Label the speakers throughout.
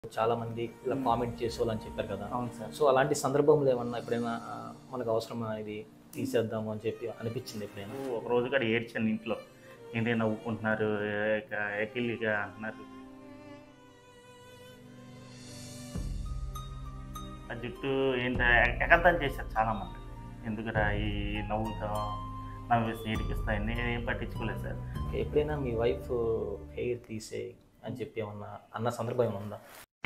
Speaker 1: చాలా మంది ఇలా కామెంట్ చేసేవాళ్ళని చెప్పారు కదా
Speaker 2: అవును సార్
Speaker 1: సో అలాంటి సందర్భంలో ఏమన్నా ఎప్పుడైనా ఆ, మనకు అవసరమా ఇది తీసేద్దాము అని చెప్పి అనిపించింది ఎప్పుడైనా
Speaker 2: ఒక రోజు కూడా ఏడ్చాను ఇంట్లో ఏంటి నవ్వుకుంటున్నారు ఇక ఎకిలిగా అంటున్నారు ఆ జుట్టు ఏంటి ఎగతాలు చేశారు చాలా మంది ఎందుకురా ఈ నవ్వుతాం నవ్వేసి ఏడిపిస్తాయి నేనేం పట్టించుకోలేదు సార్
Speaker 1: ఎప్పుడైనా మీ వైఫ్ హెయిర్ తీసే అని చెప్పి ఏమన్నా అన్న సందర్భం ఏమైనా ఉందా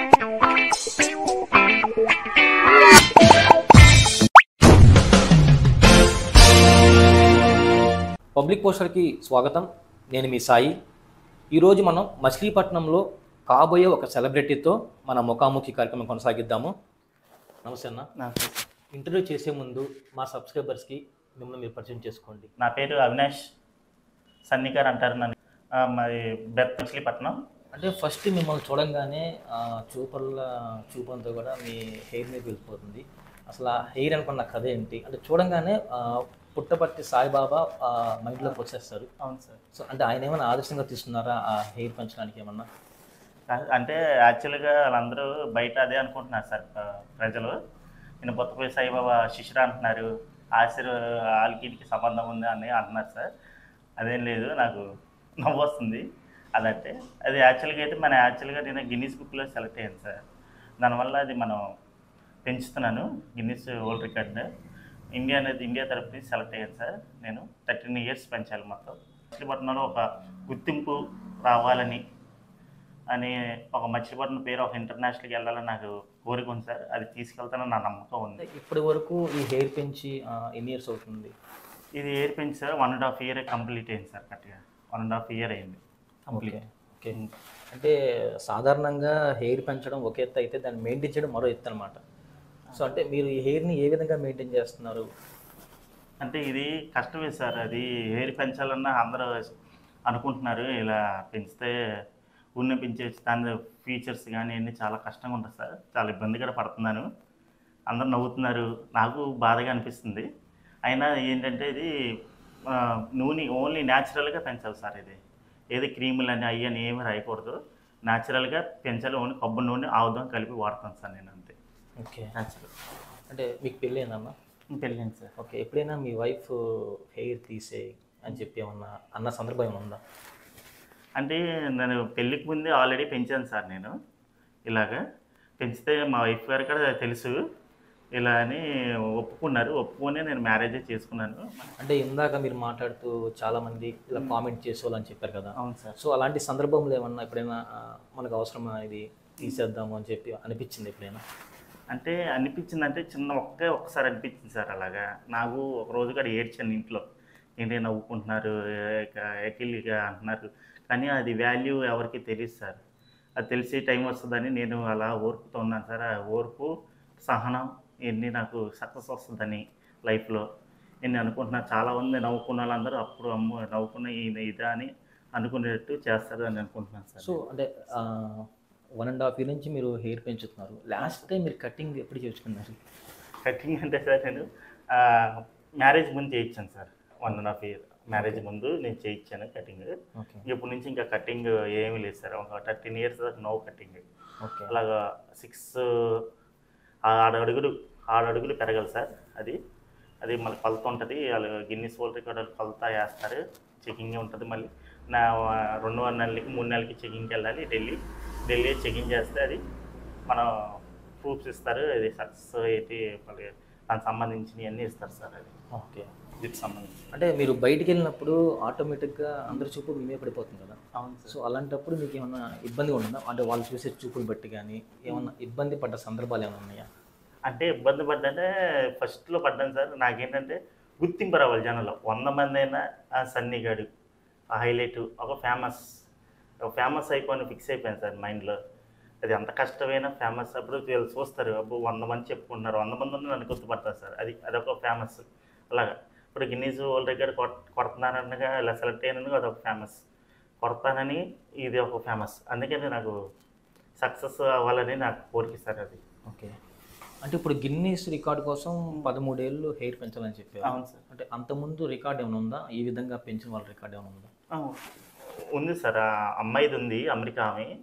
Speaker 1: పబ్లిక్ పోస్టర్కి స్వాగతం నేను మీ సాయి ఈరోజు మనం మచిలీపట్నంలో కాబోయే ఒక సెలబ్రిటీతో మన ముఖాముఖి కార్యక్రమం కొనసాగిద్దాము నమస్తే అన్న
Speaker 2: నాకు
Speaker 1: ఇంటర్వ్యూ చేసే ముందు మా సబ్స్క్రైబర్స్కి మిమ్మల్ని మీరు పరిచయం చేసుకోండి
Speaker 2: నా పేరు అవినాష్ సన్నికార్ అంటారు నన్ను ఆ, మరి బెత్ మచిలీపట్నం
Speaker 1: అంటే ఫస్ట్ మిమ్మల్ని చూడంగానే ఆ, చూపర్ల చూపంతో కూడా మీ హెయిర్ మీద వెళ్ళిపోతుంది అసలు ఆ హెయిర్ అనుకున్న కథ ఏంటి అంటే చూడంగానే ఆ, పుట్టపర్తి సాయిబాబా ఆ, మైండ్లోకి వచ్చేస్తారు
Speaker 2: అవును సార్
Speaker 1: సో అంటే ఆయన ఏమైనా ఆదర్శంగా తీసుకున్నారా ఆ హెయిర్ పెంచడానికి ఏమన్నా
Speaker 2: అంటే యాక్చువల్గా వాళ్ళందరూ బయట అదే అనుకుంటున్నారు సార్ ఆ, ప్రజలు నేను బొత్తపల్లి సాయిబాబా శిష్యుడు అంటున్నారు ఆశీర్ వాళ్ళకి వీళ్ళకి సంబంధం ఉంది అని అంటున్నారు సార్ అదేం లేదు నాకు నవ్వు వస్తుంది అదంటే అది యాక్చువల్గా అయితే మన యాక్చువల్గా నేను గిన్నీస్ బుక్లో సెలెక్ట్ అయ్యాను సార్ దానివల్ల అది మనం పెంచుతున్నాను గిన్నీస్ వరల్డ్ రికార్డ్ ఇండియా అనేది ఇండియా తరఫు నుంచి సెలెక్ట్ అయ్యాను సార్ నేను థర్టీన్ ఇయర్స్ పెంచాలి మొత్తం మచిలీపట్నంలో ఒక గుర్తింపు రావాలని అని ఒక మచిలీపట్నం పేరు ఒక ఇంటర్నేషనల్కి వెళ్ళాలని నాకు కోరిక ఉంది సార్ అది తీసుకెళ్తానని నా నమ్మకం ఉంది
Speaker 1: అంటే ఇప్పటి వరకు ఈ హెయిర్ పెంచి ఆ, ఎన్ని ఇయర్స్ అవుతుంది
Speaker 2: ఇది ఎయిర్ పెంచి sir one and half year complete అయింది సార్ కరెక్ట్గా వన్ అండ్ హాఫ్ ఇయర్ అయింది
Speaker 1: ఓకే
Speaker 2: కంప్లీట్
Speaker 1: ఓకే అంటే సాధారణంగా హెయిర్ పెంచడం ఒక ఎత్తు అయితే దాన్ని మెయింటైన్ చేయడం మరో ఎత్తు అనమాట సో అంటే మీరు ఈ హెయిర్ని ఏ విధంగా మెయింటైన్ చేస్తున్నారు
Speaker 2: అంటే ఇది కష్టమే సార్ అది హెయిర్ పెంచాలన్నా అందరూ అనుకుంటున్నారు ఇలా పెంచితే ఉన్న పెంచేసి దాని ఫీచర్స్ కానీ అన్నీ చాలా కష్టంగా ఉంటుంది సార్ చాలా ఇబ్బంది కూడా పడుతున్నాను అందరు నవ్వుతున్నారు నాకు బాధగా అనిపిస్తుంది అయినా ఏంటంటే ఇది ఆ, నూనె ఓన్లీ న్యాచురల్గా పెంచాలి సార్ ఇది ఏది క్రీములు అని అవి అని ఏమి రాయకూడదు న్యాచురల్గా పెంచాలి ఓన్లీ కొబ్బరి నూనె ఆవుదాం కలిపి వాడతాను సార్ నేను అంతే
Speaker 1: ఓకే
Speaker 2: న్యాచురల్
Speaker 1: అంటే మీకు పెళ్ళి అయిందమ్మా
Speaker 2: పెళ్ళింది సార్
Speaker 1: ఓకే ఎప్పుడైనా మీ వైఫ్ హెయిర్ తీసే అని చెప్పి ఏమన్నా అన్న సందర్భం ఏమైనా ఉందా
Speaker 2: అంటే నేను పెళ్ళికి ముందే ఆల్రెడీ పెంచాను సార్ నేను ఇలాగా పెంచితే మా వైఫ్ గారు కూడా తెలుసు ఇలా అని ఒప్పుకున్నారు ఒప్పుకొని నేను మ్యారేజ్ చేసుకున్నాను
Speaker 1: అంటే ఇందాక మీరు మాట్లాడుతూ చాలా మంది ఇలా కామెంట్ చేసేవాళ్ళని చెప్పారు కదా
Speaker 2: అవును సార్
Speaker 1: సో అలాంటి సందర్భంలో ఏమన్నా ఎప్పుడైనా ఆ, మనకు అవసరమా ఇది తీసేద్దాము అని చెప్పి అనిపించింది ఎప్పుడైనా
Speaker 2: అంటే అనిపించింది అంటే చిన్న ఒకే ఒక్కసారి అనిపించింది సార్ అలాగా నాకు ఒక రోజు కూడా ఏడ్చాను ఇంట్లో ఏంటి నవ్వుకుంటున్నారు ఇక ఎకిలిగా అంటున్నారు కానీ అది వాల్యూ ఎవరికి తెలియదు సార్ అది తెలిసే టైం వస్తుందని నేను అలా ఓర్పుతో ఉన్నాను సార్ ఆ ఓర్పు సహనం ఇవన్నీ నాకు సక్సెస్ వస్తుందని లైఫ్లో నేను అనుకుంటున్నాను చాలా మంది నవ్వుకున్న వాళ్ళందరూ అప్పుడు అమ్మో నవ్వుకున్న ఈయన ఇదా అని అనుకునేటట్టు చేస్తారు అని అనుకుంటున్నాను సార్
Speaker 1: సో అంటే వన్ అండ్ హాఫ్ ఇయర్ నుంచి మీరు హెయిర్ పెంచుతున్నారు లాస్ట్ టైం మీరు కటింగ్ ఎప్పుడు చేసుకున్నారు
Speaker 2: కటింగ్ అంటే సార్ నేను మ్యారేజ్ ముందు చేయించాను sir one and half year marriage ముందు నేను చేయించాను కటింగ్
Speaker 1: ఓకే
Speaker 2: ఇప్పటి నుంచి ఇంకా కటింగ్ ఏమీ లేదు సార్ ఒక థర్టీన్ ఇయర్స్ దాకా నో కటింగ్
Speaker 1: ఓకే
Speaker 2: అలాగా సిక్స్ ఆరు అడుగులు ఆరు అడుగులు పెరగాలి సార్ అది అది మళ్ళీ కొలత ఉంటుంది వాళ్ళు గిన్నీస్ వరల్డ్ రికార్డ్ కొలత వేస్తారు చెకింగ్ ఉంటుంది మళ్ళీ నా రెండు నెలలకి మూడు నెలలకి చెకింగ్కి వెళ్ళాలి ఢిల్లీ ఢిల్లీ చెకింగ్ చేస్తే అది మనం ప్రూఫ్స్ ఇస్తారు అది సక్సెస్ ఏంటి మళ్ళీ దానికి సంబంధించినవి అన్నీ ఇస్తారు సార్ అది
Speaker 1: ఓకే
Speaker 2: దీనికి సంబంధించి
Speaker 1: అంటే మీరు బయటికి వెళ్ళినప్పుడు ఆటోమేటిక్గా అందరి చూపు మేమే పడిపోతుంది కదా
Speaker 2: అవును
Speaker 1: సో అలాంటప్పుడు మీకు ఏమన్నా ఇబ్బందిగా ఉంటుందా అంటే వాళ్ళు చూసే చూపులు బట్టి కానీ ఏమన్నా ఇబ్బంది పడ్డ సందర్భాలు ఏమైనా ఉన్నాయా
Speaker 2: అంటే ఇబ్బంది పడ్డంటే ఫస్ట్లో పడ్డాను సార్ నాకేంటంటే గుర్తింపు రావాలి జనంలో వంద మంది అయినా ఆ సన్నిగాడు ఆ హైలైట్ ఒక ఫేమస్ ఒక ఫేమస్ అయిపోయి ఫిక్స్ అయిపోయాను సార్ మైండ్లో అది ఎంత కష్టమైనా ఫేమస్ అప్పుడు వీళ్ళు చూస్తారు అప్పుడు వంద మంది చెప్పుకుంటున్నారు వంద మంది ఉన్న నన్ను గుర్తుపడతారు సార్ అది అదొక ఫేమస్ అలాగా ఇప్పుడు గిన్నీస్ వరల్డ్ రికార్డ్ కొట్ కొడుతున్నానగా ఇలా సెలెక్ట్ అయినందుకు అదొక ఫేమస్ కొడతానని ఇది ఒక ఫేమస్ అందుకని నాకు సక్సెస్ అవ్వాలని నాకు కోరిక సార్ అది
Speaker 1: ఓకే అంటే ఇప్పుడు గిన్నీస్ రికార్డ్ కోసం పదమూడేళ్ళు హెయిర్ పెంచాలని చెప్పారు
Speaker 2: అవును సార్
Speaker 1: అంటే అంతకుముందు రికార్డ్ ఏమైనా ఉందా ఈ విధంగా పెంచిన వాళ్ళ రికార్డ్ ఏమైనా ఉందా
Speaker 2: ఆ, ఉంది సార్ ఆ అమ్మాయిది ఉంది అమెరికా ఆమె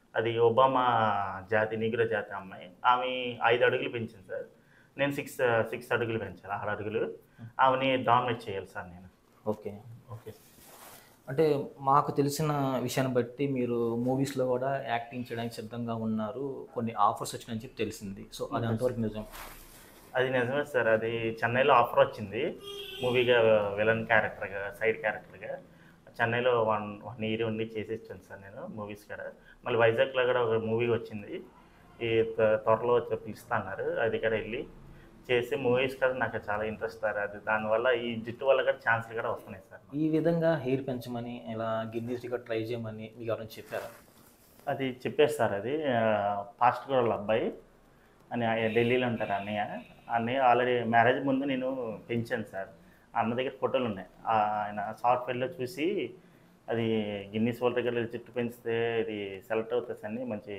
Speaker 2: అది ఒబామా జాతి నిగ్ర జాతి అమ్మాయి ఆమె ఐదు అడుగులు పెంచింది సార్ నేను సిక్స్ సిక్స్ అడుగులు పెంచాను ఆరు అడుగులు ఆమెని డామినేట్ చేయాలి సార్ నేను
Speaker 1: ఓకే
Speaker 2: ఓకే
Speaker 1: అంటే మాకు తెలిసిన విషయాన్ని బట్టి మీరు మూవీస్లో కూడా యాక్టింగ్ చేయడానికి సిద్ధంగా ఉన్నారు కొన్ని ఆఫర్స్ వచ్చినాయని చెప్పి తెలిసింది సో అది అంతవరకు నిజం
Speaker 2: అది నిజమే సార్ అది చెన్నైలో ఆఫర్ వచ్చింది మూవీగా విలన్ క్యారెక్టర్గా సైడ్ క్యారెక్టర్గా చెన్నైలో వన్ వన్ ఇయర్ ఉండి చేసి ఇచ్చాను సార్ నేను మూవీస్ కూడా మళ్ళీ వైజాగ్లో కూడా ఒక మూవీ వచ్చింది ఈ త్వ- త్వరలో వచ్చి పిలుస్తా అన్నారు అది కూడా వెళ్ళి చేసి మూవీస్ కూడా నాకు చాలా ఇంట్రెస్ట్ సార్ అది దానివల్ల ఈ జుట్టు వల్ల కూడా ఛాన్సులు కూడా వస్తున్నాయి సార్
Speaker 1: ఈ విధంగా హెయిర్ పెంచమని ఇలా గిన్నీస్ రికార్డ్ ట్రై చేయమని మీకు ఎవరైనా చెప్పారా
Speaker 2: అది చెప్పారు సార్ అది పాస్ట్ వాళ్ళ అబ్బాయి అని ఆయన ఢిల్లీలో ఉంటారు అన్నయ్య అన్నయ్య ఆల్రెడీ మ్యారేజ్ ముందు నేను పెంచాను సార్ అన్న దగ్గర ఫోటోలు ఉన్నాయి ఆ ఆయన సాఫ్ట్వేర్లో చూసి అది గిన్నీస్ వరల్డ్ రికార్డులు చుట్టూ పెంచితే ఇది సెలెక్ట్ అవుతుంది అని మంచి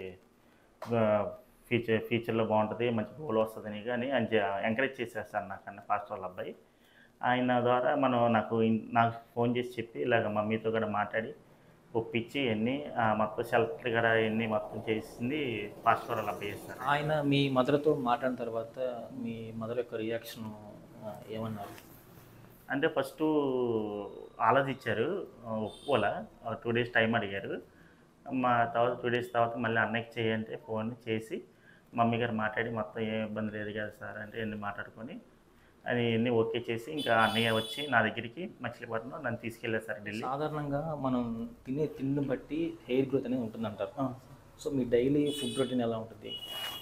Speaker 2: ఫీచర్ ఫీచర్లో బాగుంటుంది మంచి గోల్ వస్తుందని కానీ ఆయన ఎంకరేజ్ చేసేస్తారు నాకన్నా ఫాస్ట్ వాళ్ళ అబ్బాయి ఆయన ద్వారా మనం నాకు ఇన్- నాకు ఫోన్ చేసి చెప్పి ఇలాగ మమ్మీతో కూడా మాట్లాడి ఒప్పించి ఎన్ని మొత్తం సెలెక్ట్ కూడా ఎన్ని మొత్తం చేసింది ఫాస్ట్ వాళ్ళ అబ్బాయి చేస్తారు
Speaker 1: ఆయన మీ మదర్తో మాట్లాడిన తర్వాత మీ మదర్ యొక్క రియాక్షన్ ఏమన్నారు
Speaker 2: అంటే ఫస్ట్ ఆలోచించారు ఒప్పుకోలే టూ డేస్ టైం అడిగారు మా తర్వాత టూ డేస్ తర్వాత మళ్ళీ అన్నయ్యకి చేయంటే ఫోన్ చేసి మమ్మీ గారు మాట్లాడి మొత్తం ఏం ఇబ్బంది లేదు కదా సార్ అంటే అన్ని మాట్లాడుకొని అది అన్నీ ఓకే చేసి ఇంకా అన్నయ్య వచ్చి నా దగ్గరికి మచిలీపట్నం నన్ను తీసుకెళ్ళారు సార్ ఢిల్లీ
Speaker 1: సాధారణంగా మనం తినే తిండిని బట్టి హెయిర్ గ్రోత్ అనేది ఉంటుందంటారు సో మీ డైలీ ఫుడ్ రొటీన్ ఎలా ఉంటుంది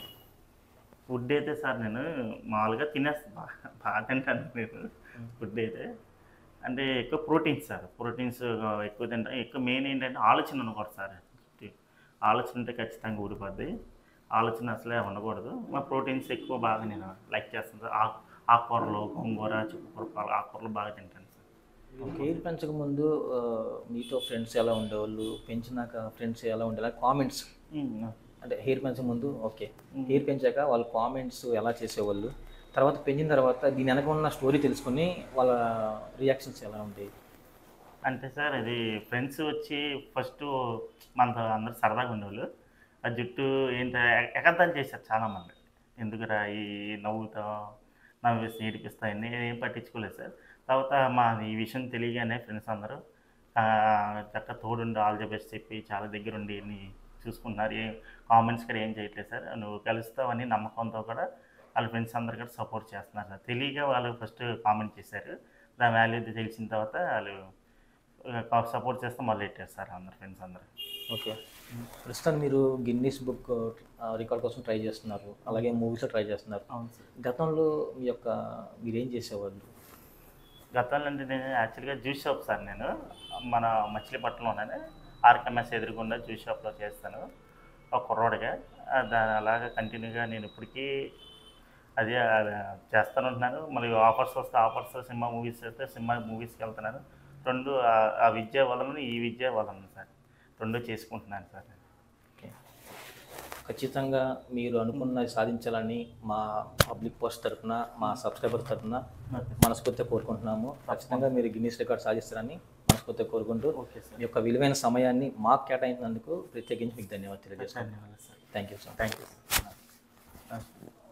Speaker 2: ఫుడ్ అయితే సార్ నేను మామూలుగా తినేస్తాను బాగా బాగా తింటాను నేను ఫుడ్ అయితే అంటే ఎక్కువ ప్రోటీన్స్ సార్ ప్రోటీన్స్ ఎక్కువ తింటాను ఎక్కువ మెయిన్ ఏంటంటే ఆలోచన ఉండకూడదు సార్ ఆలోచన ఉంటే ఖచ్చితంగా ఊడిపోద్ది ఆలోచన అసలే ఉండకూడదు మా ప్రోటీన్స్ ఎక్కువ బాగా నేను లైక్ చేస్తాను సార్ ఆకు ఆకుకూరలు గోంగూర చుక్కకూర పాలు ఆకుకూరలు బాగా తింటాను సార్
Speaker 1: హెయిర్ పెంచక ముందు ఆ, మీతో ఫ్రెండ్స్ ఎలా ఉండేవాళ్ళు పెంచినాక ఫ్రెండ్స్ ఎలా ఉండేలా కామెంట్స్ అంటే హెయిర్ పెంచక ముందు ఓకే హెయిర్ పెంచాక వాళ్ళ కామెంట్స్ ఎలా చేసేవాళ్ళు తర్వాత పెంచిన తర్వాత దీని వెనక ఉన్న స్టోరీ తెలుసుకొని వాళ్ళ రియాక్షన్స్ ఎలా ఉండేవి
Speaker 2: అంటే సార్ ఇది ఫ్రెండ్స్ వచ్చి ఫస్ట్ మనతో అందరు సరదాగా ఉండేవాళ్ళు ఆ జుట్టు ఏంటో ఎకర్థం చేశారు చాలామంది ఎందుకురా ఈ నవ్వుతా నవ్వేసి ఏడిపిస్తా అన్నీ ఏం పట్టించుకోలేదు సార్ తర్వాత మా ఈ విషయం తెలియగానే ఫ్రెండ్స్ అందరూ ఆ, చక్కగా తోడుండి ఆల్ ది బెస్ట్ చెప్పి చాలా దగ్గరుండి అన్ని చూసుకుంటున్నారు ఏ కామెంట్స్ కూడా ఏం చేయట్లేదు సార్ నువ్వు కలుస్తావని నమ్మకంతో కూడా వాళ్ళ ఫ్రెండ్స్ అందరు కూడా సపోర్ట్ చేస్తున్నారు సార్ తెలియక వాళ్ళు ఫస్ట్ కామెంట్ చేశారు దాని వాల్యూ తెలిసిన తర్వాత వాళ్ళు సపోర్ట్ చేస్తే మొదలెట్టారు సార్ అందరు ఫ్రెండ్స్ అందరు
Speaker 1: ఓకే ప్రస్తుతం మీరు గిన్నీస్ బుక్ రికార్డ్ కోసం ట్రై చేస్తున్నారు అలాగే మూవీస్లో ట్రై చేస్తున్నారు
Speaker 2: అవును సార్
Speaker 1: గతంలో మీ యొక్క మీరేం చేసేవాళ్ళు
Speaker 2: గతంలో అంటే నేను యాక్చువల్గా జ్యూస్ షాప్ సార్ నేను మన మచిలీపట్నంలోనే ఆర్కెంఎస్ ఎదురుగుండా జ్యూస్ షాప్లో చేస్తాను ఒక కుర్రోడిగా ఆ, దాని అలాగా కంటిన్యూగా నేను ఇప్పటికీ అదే అది చేస్తాను ఉంటున్నాను మళ్ళీ ఆఫర్స్ వస్తే ఆఫర్స్ సినిమా మూవీస్ వస్తే సినిమా మూవీస్కి వెళ్తున్నాను రెండు ఆ- ఆ విద్య వలన ఈ విద్య వలన సార్ రెండు చేసుకుంటున్నాను సార్
Speaker 1: ఓకే ఖచ్చితంగా మీరు అనుకున్నది సాధించాలని మా పబ్లిక్ పోస్ట్ తరఫున మా సబ్స్క్రైబర్ తరఫున మనస్ఫూర్తిగా కోరుకుంటున్నాము ఖచ్చితంగా మీరు గిన్నీస్ రికార్డ్ సాధిస్తారని మనస్ఫూర్తిగా కోరుకుంటూ
Speaker 2: ఓకే సార్
Speaker 1: మీ యొక్క విలువైన సమయాన్ని మాకు కేటాయించినందుకు ప్రత్యేకించి మీకు ధన్యవాదాలు తెలియజేస్తాను
Speaker 2: ధన్యవాదాలు sir
Speaker 1: thank you sir
Speaker 2: thank you sir